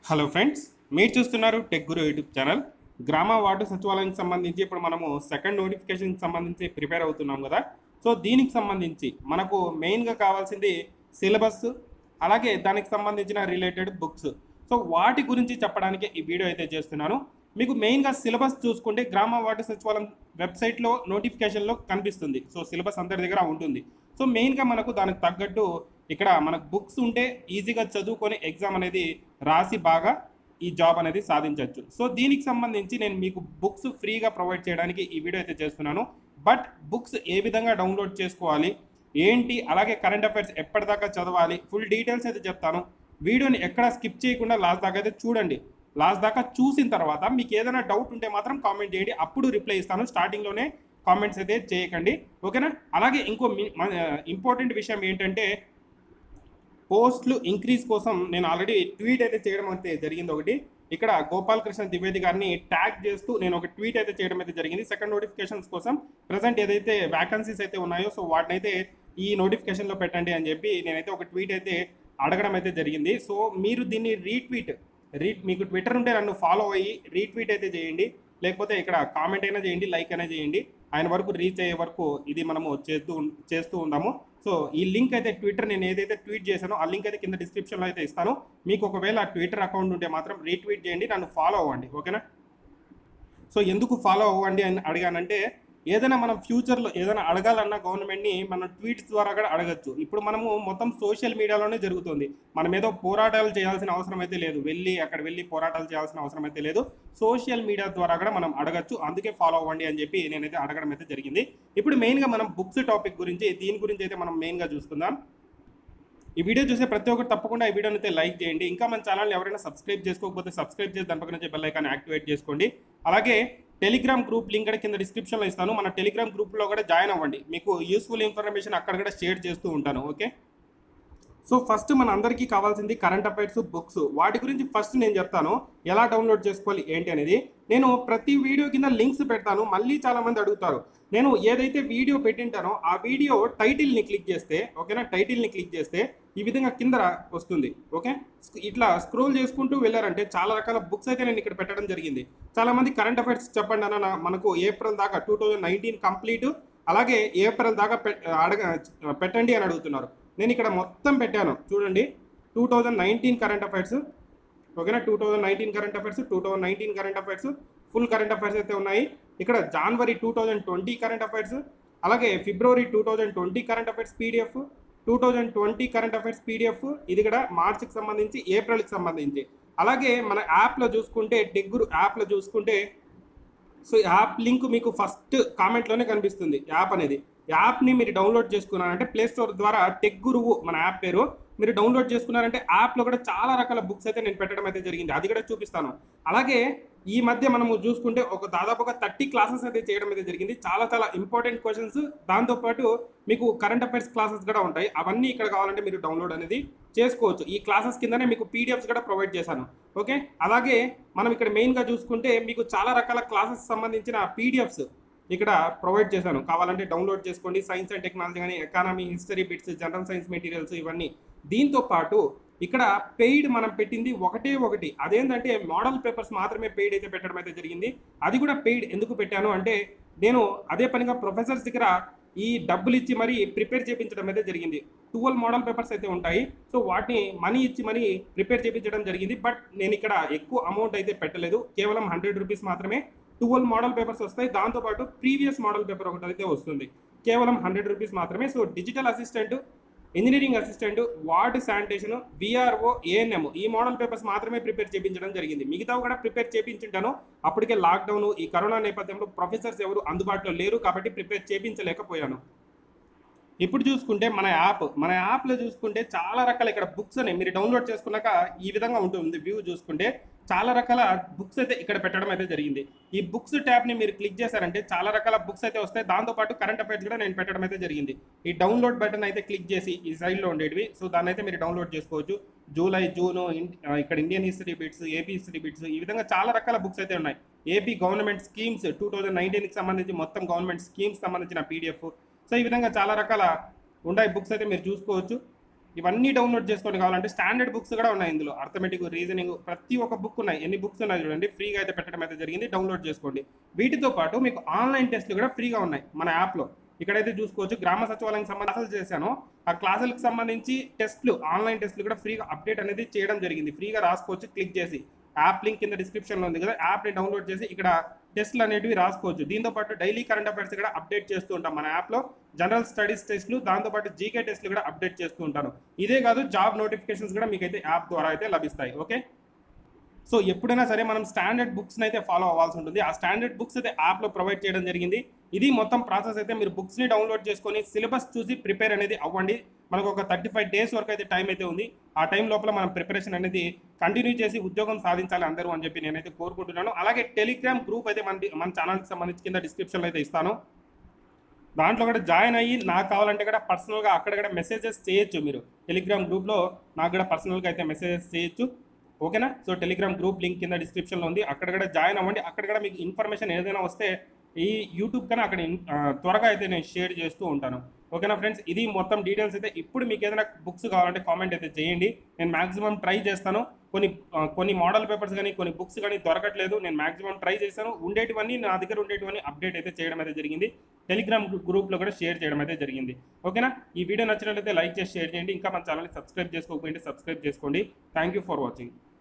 hello friends మీరు చూస్తున్నారు tech guru YouTube channel గ్రామ వార్డు సచివాలయానికి సంబంధించి ఇప్పుడు మనము సెకండ్ నోటిఫికేషన్కి సంబంధించి ప్రిపేర్ అవుతున్నాం కదా సో దీనికి సంబంధించి మనకు మెయిన్గా కావాల్సింది సిలబస్ అలాగే దానికి సంబంధించిన రిలేటెడ్ బుక్స్ సో వాటి గురించి చెప్పడానికి ఈ వీడియో అయితే చేస్తున్నాను మీకు మెయిన్గా సిలబస్ చూసుకుంటే గ్రామ వార్డు సచివాలయం వెబ్సైట్లో నోటిఫికేషన్లో కనిపిస్తుంది సో సిలబస్ అందరి దగ్గర ఉంటుంది సో మెయిన్గా మనకు దానికి తగ్గట్టు ఇక్కడ మనకు బుక్స్ ఉంటే ఈజీగా చదువుకొని ఎగ్జామ్ అనేది రాసి బాగా ఈ జాబ్ అనేది సాధించవచ్చు సో దీనికి సంబంధించి నేను మీకు బుక్స్ ఫ్రీగా ప్రొవైడ్ చేయడానికి ఈ వీడియో అయితే చేస్తున్నాను బట్ బుక్స్ ఏ విధంగా డౌన్లోడ్ చేసుకోవాలి ఏంటి అలాగే కరెంట్ అఫైర్స్ ఎప్పటిదాకా చదవాలి ఫుల్ డీటెయిల్స్ అయితే చెప్తాను వీడియోని ఎక్కడ స్కిప్ చేయకుండా లాస్ట్ దాకా అయితే చూడండి లాస్ట్ దాకా చూసిన తర్వాత మీకు ఏదైనా డౌట్ ఉంటే మాత్రం కామెంట్ చేయండి అప్పుడు రిప్లై ఇస్తాను స్టార్టింగ్లోనే కామెంట్స్ అయితే చేయకండి ఓకేనా అలాగే ఇంకో ఇంపార్టెంట్ విషయం ఏంటంటే పోస్టులు ఇంక్రీజ్ కోసం నేను ఆల్రెడీ ట్వీట్ అయితే చేయడం అయితే జరిగింది ఒకటి ఇక్కడ గోపాలకృష్ణ ద్వివేది గారిని ట్యాగ్ చేస్తూ నేను ఒక ట్వీట్ అయితే చేయడం అయితే జరిగింది సెకండ్ నోటిఫికేషన్స్ కోసం ప్రజెంట్ ఏదైతే వ్యాకన్సీస్ అయితే ఉన్నాయో సో వాటిని అయితే ఈ నోటిఫికేషన్లో పెట్టండి అని చెప్పి నేనైతే ఒక ట్వీట్ అయితే అడగడం అయితే జరిగింది సో మీరు దీన్ని రీట్వీట్ రీ మీకు ట్విట్టర్ ఉంటే నన్ను ఫాలో అయ్యి రీట్వీట్ అయితే చేయండి లేకపోతే ఇక్కడ కామెంట్ అయినా చేయండి లైక్ అయినా చేయండి ఆయన వరకు రీచ్ అయ్యే వరకు ఇది మనము చేస్తూ ఉన్- చేస్తూ ఉందాము సో ఈ లింక్ అయితే ట్విట్టర్ నేను ఏదైతే ట్వీట్ చేశానో ఆ లింక్ అయితే కింద డిస్క్రిప్షన్లో అయితే ఇస్తాను మీకు ఒకవేళ ట్విట్టర్ అకౌంట్ ఉంటే మాత్రం రీట్వీట్ చేయండి నన్ను ఫాలో అవ్వండి ఓకేనా సో ఎందుకు ఫాలో అవ్వండి అని అడిగానంటే ఏదైనా మనం ఫ్యూచర్లో ఏదైనా అడగాలన్నా గవర్నమెంట్ని మనం ట్వీట్స్ ద్వారా కూడా అడగచ్చు ఇప్పుడు మనము మొత్తం సోషల్ మీడియాలోనే జరుగుతుంది మనం ఏదో పోరాటాలు చేయాల్సిన అవసరం అయితే లేదు వెళ్ళి అక్కడ వెళ్ళి పోరాటాలు చేయాల్సిన అవసరం అయితే లేదు సోషల్ మీడియా ద్వారా కూడా మనం అడగచ్చు అందుకే ఫాలో అవ్వండి అని చెప్పి నేనైతే అడగడం అయితే జరిగింది ఇప్పుడు మెయిన్గా మనం బుక్స్ టాపిక్ గురించి దీని గురించి అయితే మనం మెయిన్గా చూసుకుందాం ఈ వీడియో చూసే ప్రతి ఒక్కరు తప్పకుండా ఈ వీడియోని అయితే లైక్ చేయండి ఇంకా మన ఛానల్ ఎవరైనా సబ్స్క్రైబ్ చేసుకోకపోతే సబ్స్క్రైబ్ చేసి దాని పక్కన బెల్ ఐకాన్ యాక్టివేట్ చేసుకోండి అలాగే టెలిగ్రామ్ గ్రూప్ లింక్ కూడా కింద డిస్క్రిప్షన్లో ఇస్తాను మన టెలిగ్రామ్ గ్రూప్లో కూడా జాయిన్ అవ్వండి మీకు యూస్ఫుల్ ఇన్ఫర్మేషన్ అక్కడ కూడా షేర్ చేస్తూ ఉంటాను ఓకే సో ఫస్ట్ మన అందరికీ కావాల్సింది కరెంట్ అఫైర్స్ బుక్స్ వాటి గురించి ఫస్ట్ నేను చెప్తాను ఎలా డౌన్లోడ్ చేసుకోవాలి ఏంటి అనేది నేను ప్రతి వీడియో కింద లింక్స్ పెడతాను మళ్ళీ చాలా మంది అడుగుతారు నేను ఏదైతే వీడియో పెట్టింటానో ఆ వీడియో టైటిల్ని క్లిక్ చేస్తే ఓకేనా టైటిల్ని క్లిక్ చేస్తే ఈ విధంగా కింద వస్తుంది ఓకే ఇట్లా స్క్రోల్ చేసుకుంటూ వెళ్ళారంటే చాలా రకాల బుక్స్ అయితే నేను ఇక్కడ పెట్టడం జరిగింది చాలా మంది కరెంట్ అఫైర్స్ చెప్పండి అన్న మనకు ఏప్రిల్ దాకా టూ థౌజండ్ నైన్టీన్ కంప్లీట్ అలాగే ఏప్రిల్ దాకా పె- అడగ పెట్టండి అని అడుగుతున్నారు నేను ఇక్కడ మొత్తం పెట్టాను చూడండి two thousand nineteen current affairs ఓకేనా two thousand nineteen current affairs two thousand nineteen current affairs full current affairs అయితే ఉన్నాయి ఇక్కడ జనవరి two thousand twenty current affairs అలాగే ఫిబ్రవరి two thousand twenty current affairs PDF two thousand twenty current affairs PDF ఇది కూడా మార్చికి సంబంధించి ఏప్రిల్కి సంబంధించి అలాగే మన యాప్లో చూసుకుంటే టెగ్గురు యాప్లో చూసుకుంటే సో యాప్ లింక్ మీకు ఫస్ట్ కామెంట్లోనే కనిపిస్తుంది యాప్ అనేది యాప్ని మీరు డౌన్లోడ్ చేసుకున్నారంటే ప్లే స్టోర్ ద్వారా టెక్ గురువు మన యాప్ పేరు మీరు డౌన్లోడ్ చేసుకున్నారంటే యాప్లో కూడా చాలా రకాల బుక్స్ అయితే నేను పెట్టడం అయితే జరిగింది అది కూడా చూపిస్తాను అలాగే ఈ మధ్య మనము చూసుకుంటే ఒక దాదాపు ఒక థర్టీ క్లాసెస్ అయితే చేయడం అయితే జరిగింది చాలా చాలా ఇంపార్టెంట్ క్వశ్చన్స్ దాంతోపాటు మీకు కరెంట్ అఫైర్స్ క్లాసెస్ కూడా ఉంటాయి అవన్నీ ఇక్కడ కావాలంటే మీరు డౌన్లోడ్ అనేది చేసుకోవచ్చు ఈ క్లాసెస్ కిందనే మీకు పీడిఎఫ్స్ కూడా ప్రొవైడ్ చేశాను ఓకే అలాగే మనం ఇక్కడ మెయిన్గా చూసుకుంటే మీకు చాలా రకాల క్లాసెస్ సంబంధించిన పీడిఎఫ్స్ ఇక్కడ ప్రొవైడ్ చేశాను కావాలంటే డౌన్లోడ్ చేసుకోండి సైన్స్ అండ్ టెక్నాలజీ కానీ economy history bits general science materials ఇవన్నీ దీంతో పాటు ఇక్కడ పెయిడ్ మనం పెట్టింది ఒకటే ఒకటి అదేంటంటే మోడల్ పేపర్స్ మాత్రమే పెయిడ్ అయితే పెట్టడం అయితే జరిగింది అది కూడా పెయిడ్ ఎందుకు పెట్టాను అంటే నేను అదే పనిగా ప్రొఫెసర్స్ దగ్గర ఈ డబ్బులు ఇచ్చి మరీ ప్రిపేర్ చేయించడం అయితే జరిగింది ట్వెల్వ్ మోడల్ పేపర్స్ అయితే ఉంటాయి సో వాటిని మనీ ఇచ్చి మరీ ప్రిపేర్ చేయించడం జరిగింది బట్ నేను ఇక్కడ ఎక్కువ అమౌంట్ అయితే పెట్టలేదు కేవలం హండ్రెడ్ రూపీస్ మాత్రమే ట్వెల్వ్ మోడల్ పేపర్స్ వస్తాయి దాంతోపాటు ప్రీవియస్ మోడల్ పేపర్ ఒకటి అయితే వస్తుంది కేవలం హండ్రెడ్ రూపీస్ మాత్రమే so digital assistant engineering assistant ward sanitation VRO ANM ఈ మోడల్ పేపర్స్ మాత్రమే ప్రిపేర్ చేయించడం జరిగింది మిగతావి కూడా ప్రిపేర్ చేయించుంటాను అప్పటికే లాక్డౌన్ ఈ కరోనా నేపథ్యంలో ప్రొఫెసర్స్ ఎవరు అందుబాటులో లేరు కాబట్టి ప్రిపేర్ చేయించలేకపోయాను ఇప్పుడు చూసుకుంటే మన యాప్ మన యాప్లో చూసుకుంటే చాలా రకాల ఇక్కడ బుక్స్ అని మీరు డౌన్లోడ్ చేసుకున్నాక ఈ విధంగా ఉంటుంది వ్యూ చూసుకుంటే చాలా రకాల బుక్స్ అయితే ఇక్కడ పెట్టడం అయితే జరిగింది ఈ బుక్స్ ట్యాబ్ని మీరు క్లిక్ చేశారంటే చాలా రకాల బుక్స్ అయితే వస్తాయి దాంతోపాటు కరెంట్ అఫైర్స్ కూడా నేను పెట్టడం అయితే జరిగింది ఈ డౌన్లోడ్ బటన్ అయితే క్లిక్ చేసి ఈ సైడ్లో ఉండేటివి సో దాన్ని అయితే మీరు డౌన్లోడ్ చేసుకోవచ్చు జూలై జూన్ ఇన్- ఆ, ఇక్కడ Indian history bits AP history bits ఈ విధంగా చాలా రకాల బుక్స్ అయితే ఉన్నాయి AP government schemes two thousand నైన్టీన్కి సంబంధించి మొత్తం గవర్నమెంట్ స్కీమ్స్ సంబంధించిన పీడిఎఫ్ సో ఈ విధంగా చాలా రకాల ఉన్నాయి బుక్స్ అయితే మీరు చూసుకోవచ్చు ఇవన్నీ డౌన్లోడ్ చేసుకోండి కావాలంటే స్టాండర్డ్ బుక్స్ కూడా ఉన్నాయి ఇందులో అర్థమెటిక్ రీజనింగ్ ప్రతి ఒక్క బుక్ ఉన్నాయి ఎన్ని బుక్స్ ఉన్నాయి చూడండి ఫ్రీగా అయితే పెట్టడం అయితే జరిగింది డౌన్లోడ్ చేసుకోండి వీటితో పాటు మీకు ఆన్లైన్ టెస్ట్లు కూడా ఫ్రీగా ఉన్నాయి మన యాప్లో ఇక్కడైతే చూసుకోవచ్చు గ్రామ సచివాలయం సంబంధించి చేశాను ఆ క్లాసులకు సంబంధించి టెస్ట్లు ఆన్లైన్ టెస్ట్లు కూడా ఫ్రీగా అప్డేట్ అనేది చేయడం జరిగింది ఫ్రీగా రాసుకోవచ్చు క్లిక్ చేసి యాప్ లింక్ కింద డిస్క్రిప్షన్లో ఉంది కదా యాప్ని డౌన్లోడ్ చేసి ఇక్కడ టెస్ట్లు అనేటివి రాసుకోవచ్చు దీంతో పాటు డైలీ కరెంట్ అఫైర్స్ కూడా అప్డేట్ చేస్తూ ఉంటాం మన యాప్లో జనరల్ స్టడీస్ టెస్ట్లు దాంతోపాటు జీకే టెస్ట్లు కూడా అప్డేట్ చేస్తూ ఉంటాను ఇదే కాదు జాబ్ నోటిఫికేషన్స్ కూడా మీకైతే యాప్ ద్వారా అయితే లభిస్తాయి ఓకే సో ఎప్పుడైనా సరే మనం స్టాండర్డ్ బుక్స్ని అయితే ఫాలో అవ్వాల్సి ఉంటుంది ఆ స్టాండర్డ్ బుక్స్ అయితే యాప్లో ప్రొవైడ్ చేయడం జరిగింది ఇది మొత్తం ప్రాసెస్ అయితే మీరు బుక్స్ని డౌన్లోడ్ చేసుకొని సిలబస్ చూసి ప్రిపేర్ అనేది అవ్వండి మనకు ఒక థర్టీ ఫైవ్ డేస్ వరకు అయితే టైం అయితే ఉంది ఆ టైం లోపల మనం ప్రిపరేషన్ అనేది కంటిన్యూ చేసి ఉద్యోగం సాధించాలి అందరూ అని చెప్పి నేనైతే కోరుకుంటున్నాను అలాగే టెలిగ్రామ్ గ్రూప్ అయితే మన మన ఛానల్కి సంబంధించి కింద డిస్క్రిప్షన్లో అయితే ఇస్తాను దాంట్లో కూడా జాయిన్ అయ్యి నాకు కావాలంటే కూడా పర్సనల్గా అక్కడ కూడా మెసేజెస్ చేయొచ్చు మీరు టెలిగ్రామ్ గ్రూప్లో నాకు కూడా పర్సనల్గా అయితే మెసేజెస్ చేయొచ్చు ఓకేనా సో టెలిగ్రామ్ గ్రూప్ లింక్ కింద డిస్క్రిప్షన్లో ఉంది అక్కడ కూడా జాయిన్ అవ్వండి అక్కడ కూడా మీకు ఇన్ఫర్మేషన్ ఏదైనా వస్తే ఈ యూట్యూబ్ కన్నా అక్కడ ఇన్- ఆ, త్వరగా అయితే నేను షేర్ చేస్తూ ఉంటాను ఓకేనా ఫ్రెండ్స్ ఇది మొత్తం డీటెయిల్స్ అయితే ఇప్పుడు మీకు ఏదైనా బుక్స్ కావాలంటే కామెంట్ అయితే చేయండి నేను మాక్సిమం ట్రై చేస్తాను కొన్ని ఆ, కొన్ని మోడల్ పేపర్స్ కానీ కొన్ని బుక్స్ కానీ దొరకట్లేదు నేను మాక్సిమం ట్రై చేస్తాను ఉండేటివన్నీ నా దగ్గర ఉండేటివన్నీ అప్డేట్ అయితే చేయడం అయితే జరిగింది టెలిగ్రామ్ గ్రూప్లో కూడా షేర్ చేయడం అయితే జరిగింది ఓకేనా ఈ వీడియో నచ్చినట్లయితే లైక్ చేసి షేర్ చేయండి ఇంకా మన ఛానల్ని సబ్స్క్రైబ్ చేసుకోకపోయింటే సబ్స్క్రైబ్ చేసుకోండి థ్యాంక్ యూ ఫర్ వాచింగ్